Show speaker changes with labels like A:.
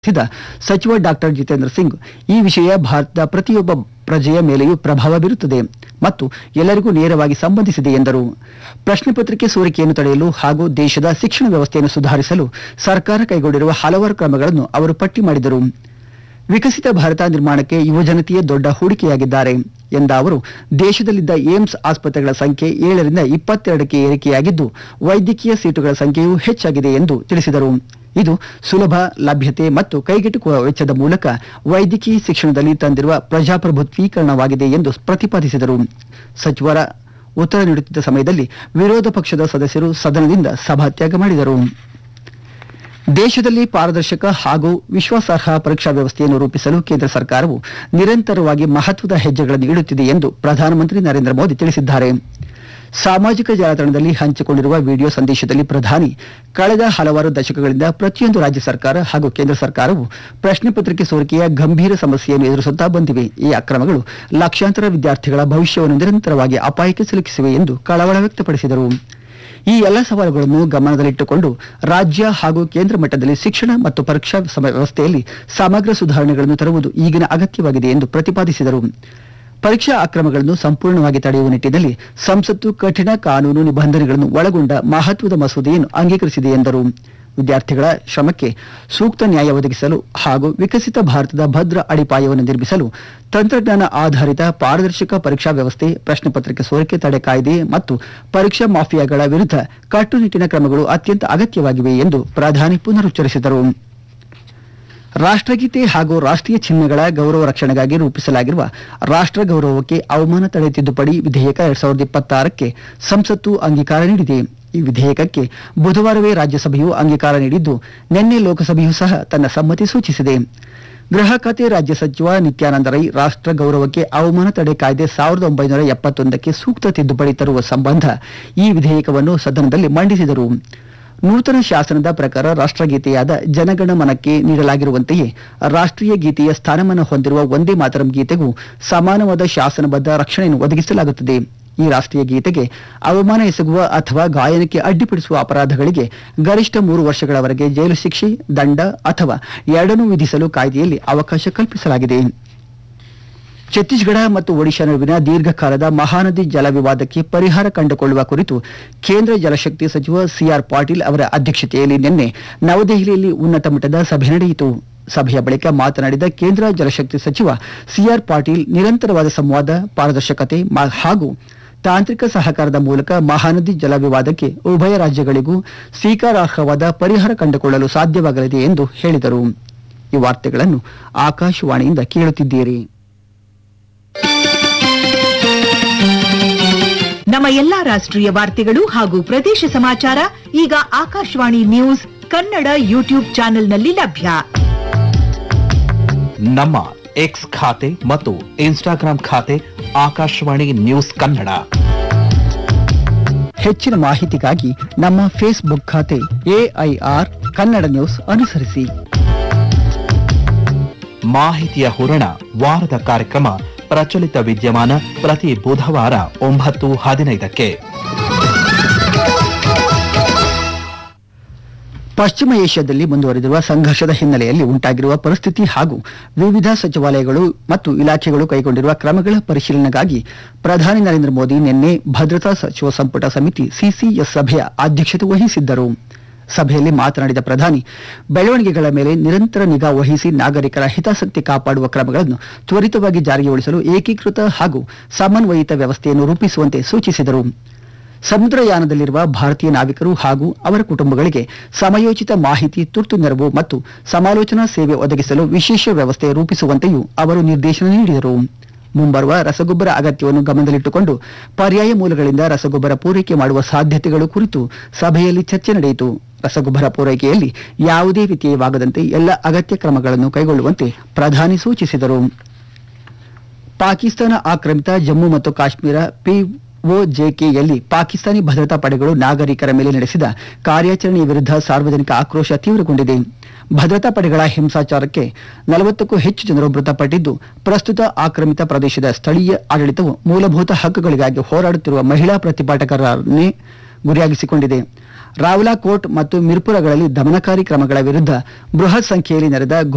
A: ತಿಳಿಸಿದ ಸಚಿವ ಡಾಕ್ಟರ್ ಜಿತೇಂದ್ರ ಸಿಂಗ್ ಈ ವಿಷಯ ಭಾರತದ ಪ್ರತಿಯೊಬ್ಬ ಪ್ರಜೆಯ ಮೇಲೆಯೂ ಪ್ರಭಾವ ಬೀರುತ್ತದೆ ಮತ್ತು ಎಲ್ಲರಿಗೂ ನೇರವಾಗಿ ಸಂಬಂಧಿಸಿದೆ ಎಂದರು ಪ್ರಶ್ನೆ ಪತ್ರಿಕೆ ಸೋರಿಕೆಯನ್ನು ತಡೆಯಲು ಹಾಗೂ ದೇಶದ ಶಿಕ್ಷಣ ವ್ಯವಸ್ಥೆಯನ್ನು ಸುಧಾರಿಸಲು ಸರ್ಕಾರ ಕೈಗೊಂಡಿರುವ ಹಲವಾರು ಕ್ರಮಗಳನ್ನು ಅವರು ಪಟ್ಟಿ ಮಾಡಿದರು ವಿಕಸಿತ ಭಾರತ ನಿರ್ಮಾಣಕ್ಕೆ ಯುವಜನತೆಯೇ ದೊಡ್ಡ ಹೂಡಿಕೆಯಾಗಿದ್ದಾರೆ ಎಂದ ಅವರು ದೇಶದಲ್ಲಿದ್ದ ಏಮ್ಸ್ ಆಸ್ಪತ್ರೆಗಳ ಸಂಖ್ಯೆ ಏಳರಿಂದ ಇಪ್ಪತ್ತೆರಡಕ್ಕೆ ಏರಿಕೆಯಾಗಿದ್ದು ವೈದ್ಯಕೀಯ ಸೀಟುಗಳ ಸಂಖ್ಯೆಯೂ ಹೆಚ್ಚಾಗಿದೆ ಎಂದು ತಿಳಿಸಿದರು ಇದು ಸುಲಭ ಲಭ್ಯತೆ ಮತ್ತು ಕೈಗೆಟುಕುವ ವೆಚ್ಚದ ಮೂಲಕ ವೈದ್ಯಕೀಯ ಶಿಕ್ಷಣದಲ್ಲಿ ತಂದಿರುವ ಪ್ರಜಾಪ್ರಭುತ್ವೀಕರಣವಾಗಿದೆ ಎಂದು ಪ್ರತಿಪಾದಿಸಿದರು ಸಚಿವರ ಉತ್ತರ ನೀಡುತ್ತಿದ್ದ ಸಮಯದಲ್ಲಿ ವಿರೋಧ ಪಕ್ಷದ ಸದಸ್ಯರು ಸದನದಿಂದ ಸಭಾತ್ಯಾಗ ಮಾಡಿದರು ದೇಶದಲ್ಲಿ ಪಾರದರ್ಶಕ ಹಾಗೂ ವಿಶ್ವಾಸಾರ್ಹ ಪರೀಕ್ಷಾ ವ್ಯವಸ್ಥೆಯನ್ನು ರೂಪಿಸಲು ಕೇಂದ್ರ ಸರ್ಕಾರವು ನಿರಂತರವಾಗಿ ಮಹತ್ವದ ಹೆಜ್ಜೆಗಳನ್ನು ಇಡುತ್ತಿದೆ ಎಂದು ಪ್ರಧಾನಮಂತ್ರಿ ನರೇಂದ್ರ ಮೋದಿ ತಿಳಿಸಿದ್ದಾರೆ ಸಾಮಾಜಿಕ ಜಾಲತಾಣದಲ್ಲಿ ಹಂಚಿಕೊಂಡಿರುವ ವಿಡಿಯೋ ಸಂದೇಶದಲ್ಲಿ ಪ್ರಧಾನಿ ಕಳೆದ ಹಲವಾರು ದಶಕಗಳಿಂದ ಪ್ರತಿಯೊಂದು ರಾಜ್ಯ ಸರ್ಕಾರ ಹಾಗೂ ಕೇಂದ್ರ ಸರ್ಕಾರವು ಪ್ರಶ್ನೆ ಪತ್ರಿಕೆ ಸೋರಿಕೆಯ ಗಂಭೀರ ಸಮಸ್ಯೆಯನ್ನು ಎದುರಿಸುತ್ತಾ ಬಂದಿವೆ ಈ ಅಕ್ರಮಗಳು ಲಕ್ಷಾಂತರ ವಿದ್ಯಾರ್ಥಿಗಳ ಭವಿಷ್ಯವನ್ನು ನಿರಂತರವಾಗಿ ಅಪಾಯಕ್ಕೆ ಸಿಲುಕಿಸಿವೆ ಎಂದು ಕಳವಳ ವ್ಯಕ್ತಪಡಿಸಿದರು ಈ ಎಲ್ಲ ಸವಾಲುಗಳನ್ನು ಗಮನದಲ್ಲಿಟ್ಟುಕೊಂಡು ರಾಜ್ಯ ಹಾಗೂ ಕೇಂದ್ರ ಮಟ್ಟದಲ್ಲಿ ಶಿಕ್ಷಣ ಮತ್ತು ಪರೀಕ್ಷಾ ಸಮ- ವ್ಯವಸ್ಥೆಯಲ್ಲಿ ಸಮಗ್ರ ಸುಧಾರಣೆಗಳನ್ನು ತರುವುದು ಈಗಿನ ಅಗತ್ಯವಾಗಿದೆ ಎಂದು ಪ್ರತಿಪಾದಿಸಿದರು ಪರೀಕ್ಷಾ ಅಕ್ರಮಗಳನ್ನು ಸಂಪೂರ್ಣವಾಗಿ ತಡೆಯುವ ನಿಟ್ಟಿನಲ್ಲಿ ಸಂಸತ್ತು ಕಠಿಣ ಕಾನೂನು ನಿಬಂಧನೆಗಳನ್ನು ಒಳಗೊಂಡ ಮಹತ್ವದ ಮಸೂದೆಯನ್ನು ಅಂಗೀಕರಿಸಿದೆ ಎಂದರು ವಿದ್ಯಾರ್ಥಿಗಳ ಶ್ರಮಕ್ಕೆ ಸೂಕ್ತ ನ್ಯಾಯ ಒದಗಿಸಲು ಹಾಗೂ ವಿಕಸಿತ ಭಾರತದ ಭದ್ರ ಅಡಿಪಾಯವನ್ನು ನಿರ್ಮಿಸಲು ತಂತ್ರಜ್ಞಾನ ಆಧಾರಿತ ಪಾರದರ್ಶಕ ಪರೀಕ್ಷಾ ವ್ಯವಸ್ಥೆ ಪ್ರಶ್ನೆ ಪತ್ರಿಕೆ ಸೋರಿಕೆ ತಡೆ ಕಾಯ್ದೆ ಮತ್ತು ಪರೀಕ್ಷಾ ಮಾಫಿಯಾಗಳ ವಿರುದ್ಧ ಕಟ್ಟುನಿಟ್ಟಿನ ಕ್ರಮಗಳು ಅತ್ಯಂತ ಅಗತ್ಯವಾಗಿವೆ ಎಂದು ಪ್ರಧಾನಿ ಪುನರುಚ್ಚರಿಸಿದರು ರಾಷ್ಟ್ರಗೀತೆ ಹಾಗೂ ರಾಷ್ಟ್ರೀಯ ಚಿಹ್ನೆಗಳ ಗೌರವ ರಕ್ಷಣೆಗಾಗಿ ರೂಪಿಸಲಾಗಿರುವ ರಾಷ್ಟ್ರ ಗೌರವಕ್ಕೆ ಅವಮಾನ ತಡೆ ತಿದ್ದುಪಡಿ ವಿಧೇಯಕ ಎರಡ್ ಸಾವಿರದ ಇಪ್ಪತ್ತಾರಕ್ಕೆ ಸಂಸತ್ತು ಅಂಗೀಕಾರ ನೀಡಿದೆ ಈ ವಿಧೇಯಕಕ್ಕೆ ಬುಧವಾರವೇ ರಾಜ್ಯಸಭೆಯು ಅಂಗೀಕಾರ ನೀಡಿದ್ದು ನಿನ್ನೆ ಲೋಕಸಭೆಯೂ ಸಹ ತನ್ನ ಸಮ್ಮತಿ ಸೂಚಿಸಿದೆ ಗೃಹ ಖಾತೆ ರಾಜ್ಯ ಸಚಿವ ನಿತ್ಯಾನಂದ ರೈ ರಾಷ್ಟ್ರ ಗೌರವಕ್ಕೆ ಅವಮಾನ ತಡೆ ಕಾಯ್ದೆ ಸಾವಿರದ ಒಂಬೈನೂರ ಎಪ್ಪತ್ತೊಂದಕ್ಕೆ ಸೂಕ್ತ ತಿದ್ದುಪಡಿ ತರುವ ಸಂಬಂಧ ಈ ವಿಧೇಯಕವನ್ನು ಸದನದಲ್ಲಿ ಮಂಡಿಸಿದರು ನೂತನ ಶಾಸನದ ಪ್ರಕಾರ ರಾಷ್ಟ್ರಗೀತೆಯಾದ ಜನಗಣ ಮನಕ್ಕೆ ನೀಡಲಾಗಿರುವಂತೆಯೇ ರಾಷ್ಟ್ರೀಯ ಗೀತೆಯ ಸ್ಥಾನಮಾನ ಹೊಂದಿರುವ ಒಂದೇ ಮಾತರಂ ಗೀತೆಗೂ ಸಮಾನವಾದ ಶಾಸನಬದ್ಧ ರಕ್ಷಣೆಯನ್ನು ಒದಗಿಸಲಾಗುತ್ತದೆ ಈ ರಾಷ್ಟ್ರೀಯ ಗೀತೆಗೆ ಅವಮಾನ ಎಸಗುವ ಅಥವಾ ಗಾಯನಕ್ಕೆ ಅಡ್ಡಿಪಡಿಸುವ ಅಪರಾಧಗಳಿಗೆ ಗರಿಷ್ಠ ಮೂರು ವರ್ಷಗಳವರೆಗೆ ಜೈಲು ಶಿಕ್ಷೆ ದಂಡ ಅಥವಾ ಎರಡನ್ನೂ ವಿಧಿಸಲು ಕಾಯ್ದೆಯಲ್ಲಿ ಅವಕಾಶ ಕಲ್ಪಿಸಲಾಗಿದೆ ಛತ್ತೀಸ್ಗಢ ಮತ್ತು ಒಡಿಶಾ ನಡುವಿನ ದೀರ್ಘಕಾಲದ ಮಹಾನದಿ ಜಲ ವಿವಾದಕ್ಕೆ ಪರಿಹಾರ ಕಂಡುಕೊಳ್ಳುವ ಕುರಿತು ಕೇಂದ್ರ ಜಲಶಕ್ತಿ ಸಚಿವ ಸಿಆರ್ ಪಾಟೀಲ್ ಅವರ ಅಧ್ಯಕ್ಷತೆಯಲ್ಲಿ ನಿನ್ನೆ ನವದೆಹಲಿಯಲ್ಲಿ ಉನ್ನತ ಮಟ್ಟದ ಸಭೆ ನಡೆಯಿತು ಸಭೆಯ ಬಳಿಕ ಮಾತನಾಡಿದ ಕೇಂದ್ರ ಜಲಶಕ್ತಿ ಸಚಿವ ಸಿಆರ್ ಪಾಟೀಲ್ ನಿರಂತರವಾದ ಸಂವಾದ ಪಾರದರ್ಶಕತೆ ಮ- ಹಾಗೂ ತಾಂತ್ರಿಕ ಸಹಕಾರದ ಮೂಲಕ ಮಹಾನದಿ ಜಲ ವಿವಾದಕ್ಕೆ ಉಭಯ ರಾಜ್ಯಗಳಿಗೂ ಸ್ವೀಕಾರಾರ್ಹವಾದ ಪರಿಹಾರ ಕಂಡುಕೊಳ್ಳಲು ಸಾಧ್ಯವಾಗಲಿದೆ ಎಂದು ಹೇಳಿದರು ಈ ವಾರ್ತೆಗಳನ್ನು ಆಕಾಶವಾಣಿಯಿಂದ ಕೇಳುತ್ತಿದ್ದೀರಿ
B: ನಮ್ಮ ಎಲ್ಲಾ ರಾಷ್ಟ್ರೀಯ ವಾರ್ತೆಗಳು ಹಾಗೂ ಪ್ರದೇಶ ಸಮಾಚಾರ ಈಗ ಆಕಾಶವಾಣಿ ನ್ಯೂಸ್ ಕನ್ನಡ ಯೂಟ್ಯೂಬ್ ಚಾನೆಲ್ನಲ್ಲಿ ಲಭ್ಯ
C: ನಮ್ಮ ಎಕ್ಸ್ ಖಾತೆ ಮತ್ತು ಇನ್ಸ್ಟಾಗ್ರಾಂ ಖಾತೆ ಆಕಾಶವಾಣಿ ನ್ಯೂಸ್ ಕನ್ನಡ
A: ಹೆಚ್ಚಿನ ಮಾಹಿತಿಗಾಗಿ ನಮ್ಮ ಫೇಸ್ಬುಕ್ ಖಾತೆ ಎಐಆರ್ ಕನ್ನಡ ನ್ಯೂಸ್ ಅನುಸರಿಸಿ
C: ಮಾಹಿತಿಯ ಹೂರಣ ವಾರದ ಕಾರ್ಯಕ್ರಮ ಪ್ರಚಲಿತ ವಿದ್ಯಮಾನ ಪ್ರತಿ ಬುಧವಾರ ಒಂಬತ್ತು ಹದಿನೈದಕ್ಕೆ
A: ಪಶ್ಚಿಮ ಏಷ್ಯಾದಲ್ಲಿ ಮುಂದುವರೆದಿರುವ ಸಂಘರ್ಷದ ಹಿನ್ನೆಲೆಯಲ್ಲಿ ಉಂಟಾಗಿರುವ ಪರಿಸ್ಥಿತಿ ಹಾಗೂ ವಿವಿಧ ಸಚಿವಾಲಯಗಳು ಮತ್ತು ಇಲಾಖೆಗಳು ಕೈಗೊಂಡಿರುವ ಕ್ರಮಗಳ ಪರಿಶೀಲನೆಗಾಗಿ ಪ್ರಧಾನಿ ನರೇಂದ್ರ ಮೋದಿ ನಿನ್ನೆ ಭದ್ರತಾ ಸಚಿವ ಸಂಪುಟ ಸಮಿತಿ ಸಿಸಿಎಸ್ ಸಭೆಯ ಅಧ್ಯಕ್ಷತೆ ವಹಿಸಿದ್ದರು ಸಭೆಯಲ್ಲಿ ಮಾತನಾಡಿದ ಪ್ರಧಾನಿ ಬೆಳವಣಿಗೆಗಳ ಮೇಲೆ ನಿರಂತರ ನಿಗಾ ವಹಿಸಿ ನಾಗರಿಕರ ಹಿತಾಸಕ್ತಿ ಕಾಪಾಡುವ ಕ್ರಮಗಳನ್ನು ತ್ವರಿತವಾಗಿ ಜಾರಿಗೊಳಿಸಲು ಏಕೀಕೃತ ಹಾಗೂ ಸಮನ್ವಯಿತ ವ್ಯವಸ್ಥೆಯನ್ನು ರೂಪಿಸುವಂತೆ ಸೂಚಿಸಿದರು ಸಮುದ್ರಯಾನದಲ್ಲಿರುವ ಭಾರತೀಯ ನಾವಿಕರು ಹಾಗೂ ಅವರ ಕುಟುಂಬಗಳಿಗೆ ಸಮಯೋಚಿತ ಮಾಹಿತಿ ತುರ್ತು ನೆರವು ಮತ್ತು ಸಮಾಲೋಚನಾ ಸೇವೆ ಒದಗಿಸಲು ವಿಶೇಷ ವ್ಯವಸ್ಥೆ ರೂಪಿಸುವಂತೆಯೂ ಅವರು ನಿರ್ದೇಶನ ನೀಡಿದರು ಮುಂಬರುವ ರಸಗೊಬ್ಬರ ಅಗತ್ಯವನ್ನು ಗಮನದಲ್ಲಿಟ್ಟುಕೊಂಡು ಪರ್ಯಾಯ ಮೂಲಗಳಿಂದ ರಸಗೊಬ್ಬರ ಪೂರೈಕೆ ಮಾಡುವ ಸಾಧ್ಯತೆಗಳು ಕುರಿತು ಸಭೆಯಲ್ಲಿ ಚರ್ಚೆ ನಡೆಯಿತು ರಸಗೊಬ್ಬರ ಪೂರೈಕೆಯಲ್ಲಿ ಯಾವುದೇ ವ್ಯತ್ಯಯವಾಗದಂತೆ ಎಲ್ಲ ಅಗತ್ಯ ಕ್ರಮಗಳನ್ನು ಕೈಗೊಳ್ಳುವಂತೆ ಪ್ರಧಾನಿ ಸೂಚಿಸಿದರು ಪಾಕಿಸ್ತಾನ ಆಕ್ರಮಿತ ಜಮ್ಮು ಮತ್ತು ಕಾಶ್ಮೀರ ಪಿಒಜೆಕೆಯಲ್ಲಿ ಪಾಕಿಸ್ತಾನಿ ಭದ್ರತಾ ಪಡೆಗಳು ನಾಗರಿಕರ ಮೇಲೆ ನಡೆಸಿದ ಕಾರ್ಯಾಚರಣೆಯ ವಿರುದ್ಧ ಸಾರ್ವಜನಿಕ ಆಕ್ರೋಶ ತೀವ್ರಗೊಂಡಿದೆ ಭದ್ರತಾ ಪಡೆಗಳ ಹಿಂಸಾಚಾರಕ್ಕೆ ನಲವತ್ತಕ್ಕೂ ಹೆಚ್ಚು ಜನರು ಮೃತಪಟ್ಟಿದ್ದು ಪ್ರಸ್ತುತ ಆಕ್ರಮಿತ ಪ್ರದೇಶದ ಸ್ಥಳೀಯ ಆಡಳಿತವು ಮೂಲಭೂತ ಹಕ್ಕುಗಳಿಗಾಗಿ ಹೋರಾಡುತ್ತಿರುವ ಮಹಿಳಾ ಪ್ರತಿಭಟಕರನ್ನೇ ಗುರಿಯಾಗಿಸಿಕೊಂಡಿದೆ ರಾವಲಾಕೋಟ್ ಮತ್ತು ಮಿರ್ಪುರಗಳಲ್ಲಿ ದಮನಕಾರಿ ಕ್ರಮಗಳ ವಿರುದ್ಧ ಬೃಹತ್ ಸಂಖ್ಯೆಯಲ್ಲಿ ನೆರೆದ